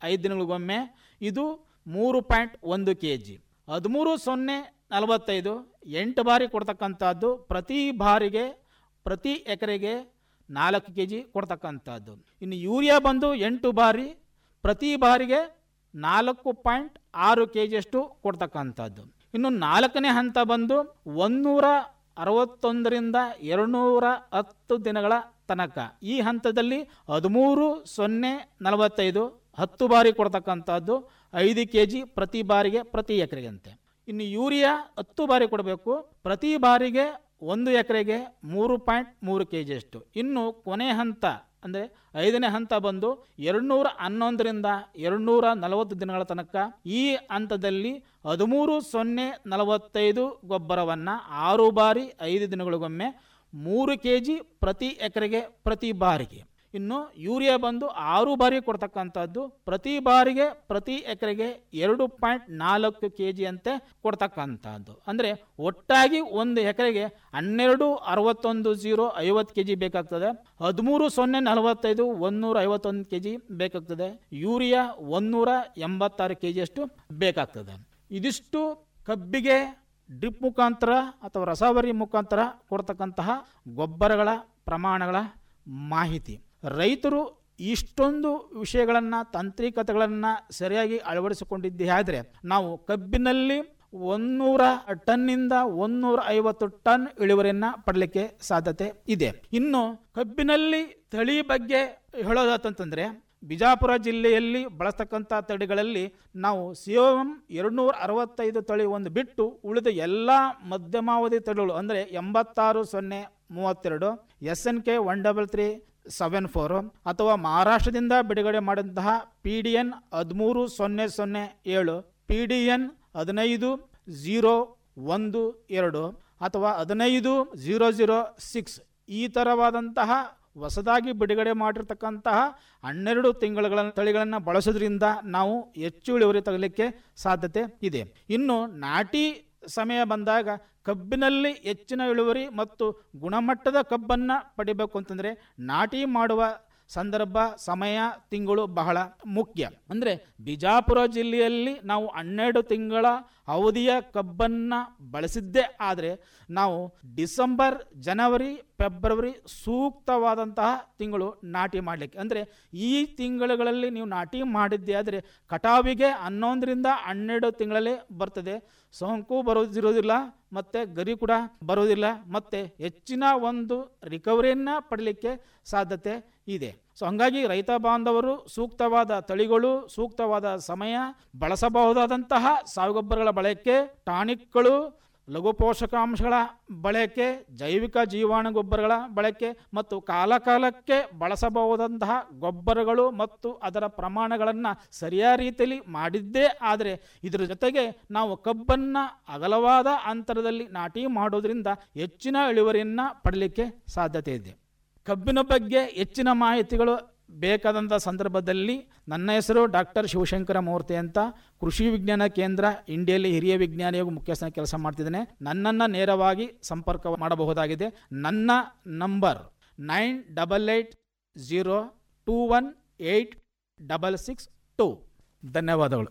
ಐದು ದಿನಗಳಿಗೊಮ್ಮೆ ಇದು ಮೂರು ಪಾಯಿಂಟ್ ಒಂದು ಕೆ ಜಿ ಹದಿಮೂರು ಸೊನ್ನೆ ನಲವತ್ತೈದು ಎಂಟು ಬಾರಿ ಕೊಡ್ತಕ್ಕಂಥದ್ದು ಪ್ರತಿ ಬಾರಿಗೆ ಪ್ರತಿ ಎಕರೆಗೆ ನಾಲ್ಕು ಕೆ ಜಿ ಕೊಡ್ತಕ್ಕಂಥದ್ದು ಇನ್ನು ಯೂರಿಯಾ ಬಂದು ಎಂಟು ಬಾರಿ ಪ್ರತಿ ಬಾರಿಗೆ ನಾಲ್ಕು ಪಾಯಿಂಟ್ ಆರು ಕೆ ಜಿಯಷ್ಟು ಕೊಡ್ತಕ್ಕಂಥದ್ದು ಇನ್ನು ನಾಲ್ಕನೇ ಹಂತ ಬಂದು ಒಂದೂರ ಅರವತ್ತೊಂದರಿಂದ ಎರಡುನೂರ ಹತ್ತು ದಿನಗಳ ತನಕ ಈ ಹಂತದಲ್ಲಿ ಹದಿಮೂರು ಸೊನ್ನೆ ನಲವತ್ತೈದು ಹತ್ತು ಬಾರಿ ಕೊಡ್ತಕ್ಕಂಥದ್ದು ಐದು ಕೆ ಜಿ ಪ್ರತಿ ಬಾರಿಗೆ ಪ್ರತಿ ಎಕರೆಗಂತೆ ಇನ್ನು ಯೂರಿಯಾ ಹತ್ತು ಬಾರಿ ಕೊಡಬೇಕು ಪ್ರತಿ ಬಾರಿಗೆ ಒಂದು ಎಕರೆಗೆ ಮೂರು ಪಾಯಿಂಟ್ ಮೂರು ಕೆ ಜಿಯಷ್ಟು ಇನ್ನು ಕೊನೆ ಹಂತ ಅಂದರೆ ಐದನೇ ಹಂತ ಬಂದು ಎರಡುನೂರ ಹನ್ನೊಂದರಿಂದ ಎರಡುನೂರ ನಲವತ್ತು ದಿನಗಳ ತನಕ ಈ ಹಂತದಲ್ಲಿ ಹದಿಮೂರು ಸೊನ್ನೆ ನಲವತ್ತೈದು ಗೊಬ್ಬರವನ್ನು ಆರು ಬಾರಿ ಐದು ದಿನಗಳಿಗೊಮ್ಮೆ ಮೂರು ಕೆ ಜಿ ಪ್ರತಿ ಎಕರೆಗೆ ಪ್ರತಿ ಬಾರಿಗೆ ಇನ್ನು ಯೂರಿಯಾ ಬಂದು ಆರು ಬಾರಿ ಕೊಡ್ತಕ್ಕಂಥದ್ದು ಪ್ರತಿ ಬಾರಿಗೆ ಪ್ರತಿ ಎಕರೆಗೆ ಎರಡು ಪಾಯಿಂಟ್ ನಾಲ್ಕು ಕೆ ಜಿ ಅಂತೆ ಕೊಡ್ತಕ್ಕಂಥದ್ದು ಅಂದರೆ ಒಟ್ಟಾಗಿ ಒಂದು ಎಕರೆಗೆ ಹನ್ನೆರಡು ಅರವತ್ತೊಂದು ಜೀರೋ ಐವತ್ತು ಕೆ ಜಿ ಬೇಕಾಗ್ತದೆ ಹದಿಮೂರು ಸೊನ್ನೆ ನಲವತ್ತೈದು ಒಂದೂರ ಐವತ್ತೊಂದು ಕೆ ಜಿ ಬೇಕಾಗ್ತದೆ ಯೂರಿಯಾ ಒಂದೂರ ಎಂಬತ್ತಾರು ಕೆ ಜಿಯಷ್ಟು ಬೇಕಾಗ್ತದೆ ಇದಿಷ್ಟು ಕಬ್ಬಿಗೆ ಡ್ರಿಪ್ ಮುಖಾಂತರ ಅಥವಾ ರಸಾವರಿ ಮುಖಾಂತರ ಕೊಡ್ತಕ್ಕಂತಹ ಗೊಬ್ಬರಗಳ ಪ್ರಮಾಣಗಳ ಮಾಹಿತಿ ರೈತರು ಇಷ್ಟೊಂದು ವಿಷಯಗಳನ್ನು ತಾಂತ್ರಿಕತೆಗಳನ್ನು ಸರಿಯಾಗಿ ಅಳವಡಿಸಿಕೊಂಡಿದ್ದೇ ಆದರೆ ನಾವು ಕಬ್ಬಿನಲ್ಲಿ ಒಂದೂರ ಟನ್ನಿಂದ ಒಂದೂರ ಐವತ್ತು ಟನ್ ಇಳುವರಿಯನ್ನು ಪಡಲಿಕ್ಕೆ ಸಾಧ್ಯತೆ ಇದೆ ಇನ್ನು ಕಬ್ಬಿನಲ್ಲಿ ತಳಿ ಬಗ್ಗೆ ಹೇಳೋದಾತಂತಂದ್ರೆ ಬಿಜಾಪುರ ಜಿಲ್ಲೆಯಲ್ಲಿ ಬಳಸ್ತಕ್ಕಂಥ ತಳಿಗಳಲ್ಲಿ ನಾವು ಸಿಯೋಮ್ ಎರಡುನೂರ ಅರವತ್ತೈದು ತಳಿ ಒಂದು ಬಿಟ್ಟು ಉಳಿದ ಎಲ್ಲ ಮಧ್ಯಮಾವಧಿ ತಳಿಗಳು ಅಂದರೆ ಎಂಬತ್ತಾರು ಸೊನ್ನೆ ಮೂವತ್ತೆರಡು S N K one double three seven four ಅಥವಾ ಮಹಾರಾಷ್ಟ್ರದಿಂದ ಬಿಡುಗಡೆ ಮಾಡಿದಂತಹ ಪಿ ಡಿ ಎನ್ ಹದಿಮೂರು ಸೊನ್ನೆ ಸೊನ್ನೆ ಏಳು ಪಿ ಡಿ ಎನ್ ಹದಿನೈದು ಝೀರೋ ಒಂದು ಎರಡು ಅಥವಾ ಹದಿನೈದು ಝೀರೋ ಝೀರೋ ಸಿಕ್ಸ್ ಈ ಥರವಾದಂತಹ ಹೊಸದಾಗಿ ಬಿಡುಗಡೆ ಮಾಡಿರ್ತಕ್ಕಂತಹ ಹನ್ನೆರಡು ತಿಂಗಳುಗಳ ತಳಿಗಳನ್ನು ಬಳಸೋದ್ರಿಂದ ನಾವು ಹೆಚ್ಚು ಇಳುವರಿ ತಗಲಿಕ್ಕೆ ಸಾಧ್ಯತೆ ಇದೆ ಇನ್ನು ನಾಟಿ ಸಮಯ ಬಂದಾಗ ಕಬ್ಬಿನಲ್ಲಿ ಹೆಚ್ಚಿನ ಇಳುವರಿ ಮತ್ತು ಗುಣಮಟ್ಟದ ಕಬ್ಬನ್ನು ಪಡಿಬೇಕು ಅಂತಂದರೆ ನಾಟಿ ಮಾಡುವ ಸಂದರ್ಭ ಸಮಯ ತಿಂಗಳು ಬಹಳ ಮುಖ್ಯ ಅಂದರೆ ಬಿಜಾಪುರ ಜಿಲ್ಲೆಯಲ್ಲಿ ನಾವು ಹನ್ನೆರಡು ತಿಂಗಳ ಅವಧಿಯ ಕಬ್ಬನ್ನು ಬಳಸಿದ್ದೇ ಆದರೆ ನಾವು ಡಿಸೆಂಬರ್ ಜನವರಿ ಫೆಬ್ರವರಿ ಸೂಕ್ತವಾದಂತಹ ತಿಂಗಳು ನಾಟಿ ಮಾಡಲಿಕ್ಕೆ ಅಂದರೆ ಈ ತಿಂಗಳುಗಳಲ್ಲಿ ನೀವು ನಾಟಿ ಮಾಡಿದ್ದೇ ಆದರೆ ಕಟಾವಿಗೆ ಹನ್ನೊಂದರಿಂದ ಹನ್ನೆರಡು ತಿಂಗಳಲ್ಲೇ ಬರ್ತದೆ ಸೋಂಕು ಬರೋದಿರೋದಿಲ್ಲ ಮತ್ತು ಗರಿ ಕೂಡ ಬರೋದಿಲ್ಲ ಮತ್ತು ಹೆಚ್ಚಿನ ಒಂದು ರಿಕವರಿಯನ್ನು ಪಡಲಿಕ್ಕೆ ಸಾಧ್ಯತೆ ಇದೆ ಸೊ ಹಂಗಾಗಿ ರೈತ ಬಾಂಧವರು ಸೂಕ್ತವಾದ ತಳಿಗಳು ಸೂಕ್ತವಾದ ಸಮಯ ಬಳಸಬಹುದಾದಂತಹ ಸಾವಗೊಬ್ಬರಗಳ ಬಳಕೆ ಟಾನಿಕ್ಗಳು ಲಘು ಪೋಷಕಾಂಶಗಳ ಬಳಕೆ ಜೈವಿಕ ಜೀವಾಣು ಗೊಬ್ಬರಗಳ ಬಳಕೆ ಮತ್ತು ಕಾಲಕಾಲಕ್ಕೆ ಬಳಸಬಹುದಂತಹ ಗೊಬ್ಬರಗಳು ಮತ್ತು ಅದರ ಪ್ರಮಾಣಗಳನ್ನು ಸರಿಯಾದ ರೀತಿಯಲ್ಲಿ ಮಾಡಿದ್ದೇ ಆದರೆ ಇದರ ಜೊತೆಗೆ ನಾವು ಕಬ್ಬನ್ನು ಅಗಲವಾದ ಅಂತರದಲ್ಲಿ ನಾಟಿ ಮಾಡೋದ್ರಿಂದ ಹೆಚ್ಚಿನ ಇಳುವರಿಯನ್ನು ಪಡಲಿಕ್ಕೆ ಸಾಧ್ಯತೆ ಇದೆ ಕಬ್ಬಿನ ಬಗ್ಗೆ ಹೆಚ್ಚಿನ ಮಾಹಿತಿಗಳು ಬೇಕಾದಂಥ ಸಂದರ್ಭದಲ್ಲಿ ನನ್ನ ಹೆಸರು ಡಾಕ್ಟರ್ ಶಿವಶಂಕರ ಮೂರ್ತಿ ಅಂತ ಕೃಷಿ ವಿಜ್ಞಾನ ಕೇಂದ್ರ ಇಂಡಿಯಲ್ಲಿ ಹಿರಿಯ ವಿಜ್ಞಾನಿಯಾಗಿ ಮುಖ್ಯಸ್ಥನ ಕೆಲಸ ಮಾಡ್ತಿದ್ದೇನೆ ನನ್ನನ್ನು ನೇರವಾಗಿ ಸಂಪರ್ಕ ಮಾಡಬಹುದಾಗಿದೆ ನನ್ನ number nine double eight zero two one eight double six two ಧನ್ಯವಾದಗಳು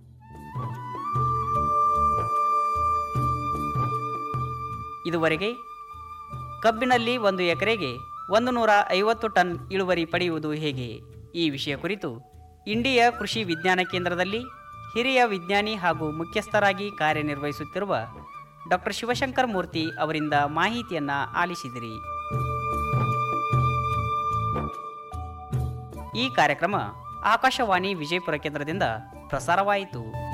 ಇದುವರೆಗೆ ಕಬ್ಬಿನಲ್ಲಿ ಒಂದು ಎಕರೆಗೆ ಒಂದು ನೂರ ಐವತ್ತು ಟನ್ ಇಳುವರಿ ಪಡೆಯುವುದು ಹೇಗೆ ಈ ವಿಷಯ ಕುರಿತು ಇಂಡಿಯ ಕೃಷಿ ವಿಜ್ಞಾನ ಕೇಂದ್ರದಲ್ಲಿ ಹಿರಿಯ ವಿಜ್ಞಾನಿ ಹಾಗೂ ಮುಖ್ಯಸ್ಥರಾಗಿ ಕಾರ್ಯನಿರ್ವಹಿಸುತ್ತಿರುವ ಡಾಕ್ಟರ್ ಶಿವಶಂಕರ್ ಮೂರ್ತಿ ಅವರಿಂದ ಮಾಹಿತಿಯನ್ನ ಆಲಿಸಿದಿರಿ ಈ ಕಾರ್ಯಕ್ರಮ ಆಕಾಶವಾಣಿ ವಿಜಯಪುರ ಕೇಂದ್ರದಿಂದ ಪ್ರಸಾರವಾಯಿತು